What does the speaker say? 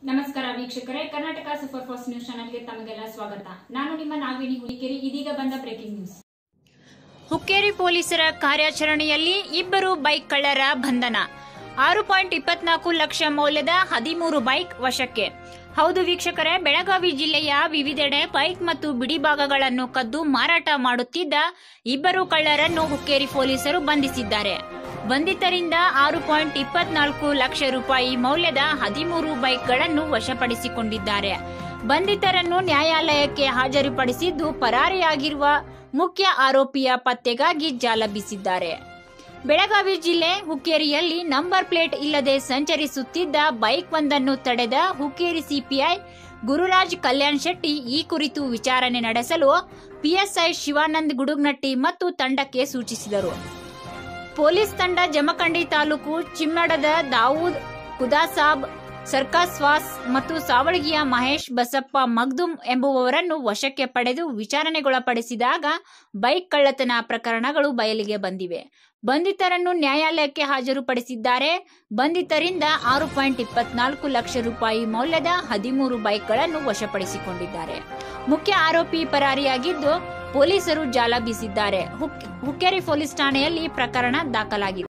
ನಮಸ್ಕಾರ ವೀಕ್ಷಕರೇ Karnataka super fast news ಚಾನಲ್ಗೆ ತಮಗೆಲ್ಲ ಸ್ವಾಗತ ನಾನು ನಿಮ್ಮ ನಾಗವೇಣಿ ಹುಲಿಕೆರಿ ಇದೀಗ ಬಂದ ಬ್ರೇಕಿಂಗ್ ನ್ಯೂಸ್ ಹುಕ್ಕೇರಿ ಪೊಲೀಸರ ಕಾರ್ಯಾಚರಣೆಯಲ್ಲಿ ಇಬ್ಬರು ಬೈಕ್ ಕಳ್ಳರ ಬಂಧನ ಆರು ಪಾಯಿಂಟ್ ಇಪ್ಪತ್ನಾಲ್ಕು ಲಕ್ಷ ಮೌಲ್ಯದ ಹದಿಮೂರು ಬೈಕ್ ವಶಕ್ಕೆ ಹೌದು ವೀಕ್ಷಕರೇ ಬೆಳಗಾವಿ ಜಿಲ್ಲೆಯ ವಿವಿಧೆಡೆ ಬೈಕ್ ಮತ್ತು ಬಿಡಿಭಾಗಗಳನ್ನು ಕದ್ದು ಮಾರಾಟ ಮಾಡುತ್ತಿದ್ದ ಇಬ್ಬರು ಕಳ್ಳರನ್ನು ಹುಕ್ಕೇರಿ ಪೊಲೀಸರು ಬಂಧಿಸಿದ್ದಾರೆ ಬಂಧಿತರಿಂದ ಆರು ಪಾಯಿಂಟ್ ಇಪ್ಪತ್ನಾಲ್ಕು ಲಕ್ಷ ರೂಪಾಯಿ ಮೌಲ್ಯದ ಹದಿಮೂರು ಬೈಕ್ಗಳನ್ನು ವಶಪಡಿಸಿಕೊಂಡಿದ್ದಾರೆ ಬಂಧಿತರನ್ನು ನ್ಯಾಯಾಲಯಕ್ಕೆ ಹಾಜರುಪಡಿಸಿದ್ದು ಪರಾರಿಯಾಗಿರುವ ಮುಖ್ಯ ಆರೋಪಿಯ ಪತ್ತೆಗಾಗಿ ಜಾಲ ಬೀಸಿದ್ದಾರೆ ಬೆಳಗಾವಿ ಜಿಲ್ಲೆ ಹುಕ್ಕೇರಿಯಲ್ಲಿ ನಂಬರ್ ಪ್ಲೇಟ್ ಇಲ್ಲದೆ ಸಂಚರಿಸುತ್ತಿದ್ದ ಬೈಕ್ ಒಂದನ್ನು ತಡೆದ ಹುಕ್ಕೇರಿ ಸಿಪಿಐ ಗುರುರಾಜ್ ಕಲ್ಯಾಣ್ ಶೆಟ್ಟಿ ಈ ಕುರಿತು ವಿಚಾರಣೆ ನಡೆಸಲು ಪಿಎಸ್ಐ ಶಿವಾನಂದ್ ಗುಡುಗ್ನಟ್ಟಿ ಮತ್ತು ತಂಡಕ್ಕೆ ಸೂಚಿಸಿದರು ಪೊಲೀಸ್ ತಂಡ ಜಮಖಂಡಿ ತಾಲೂಕು ಚಿಮ್ಮಡದ ದಾವೂದ್ ಕುದಾಸಾಬ್ ಸರ್ಕಾಸ್ ವಾಸ್ ಮತ್ತು ಸಾವಳಗಿಯ ಮಹೇಶ್ ಬಸಪ್ಪ ಮಗ್ದುಮ್ ಎಂಬುವವರನ್ನು ವಶಕ್ಕೆ ಪಡೆದು ವಿಚಾರಣೆಗೊಳಪಡಿಸಿದಾಗ ಬೈಕ್ ಕಳ್ಳತನ ಪ್ರಕರಣಗಳು ಬಯಲಿಗೆ ಬಂದಿವೆ ಬಂಧಿತರನ್ನು ನ್ಯಾಯಾಲಯಕ್ಕೆ ಹಾಜರುಪಡಿಸಿದ್ದಾರೆ ಬಂಧಿತರಿಂದ ಆರು ಪಾಯಿಂಟ್ ಇಪ್ಪತ್ನಾಲ್ಕು ಲಕ್ಷ ರೂಪಾಯಿ ಮೌಲ್ಯದ ಹದಿಮೂರು ಬೈಕ್ಗಳನ್ನು ವಶಪಡಿಸಿಕೊಂಡಿದ್ದಾರೆ ಮುಖ್ಯ ಆರೋಪಿ ಪರಾರಿಯಾಗಿದ್ದು ಪೊಲೀಸರು ಜಾಲ ಬೀಸಿದ್ದಾರೆ ಹುಕ್- ಹುಕ್ಕೇರಿ ಪೊಲೀಸ್ ಠಾಣೆಯಲ್ಲಿ ಪ್ರಕರಣ ದಾಖಲಾಗಿದೆ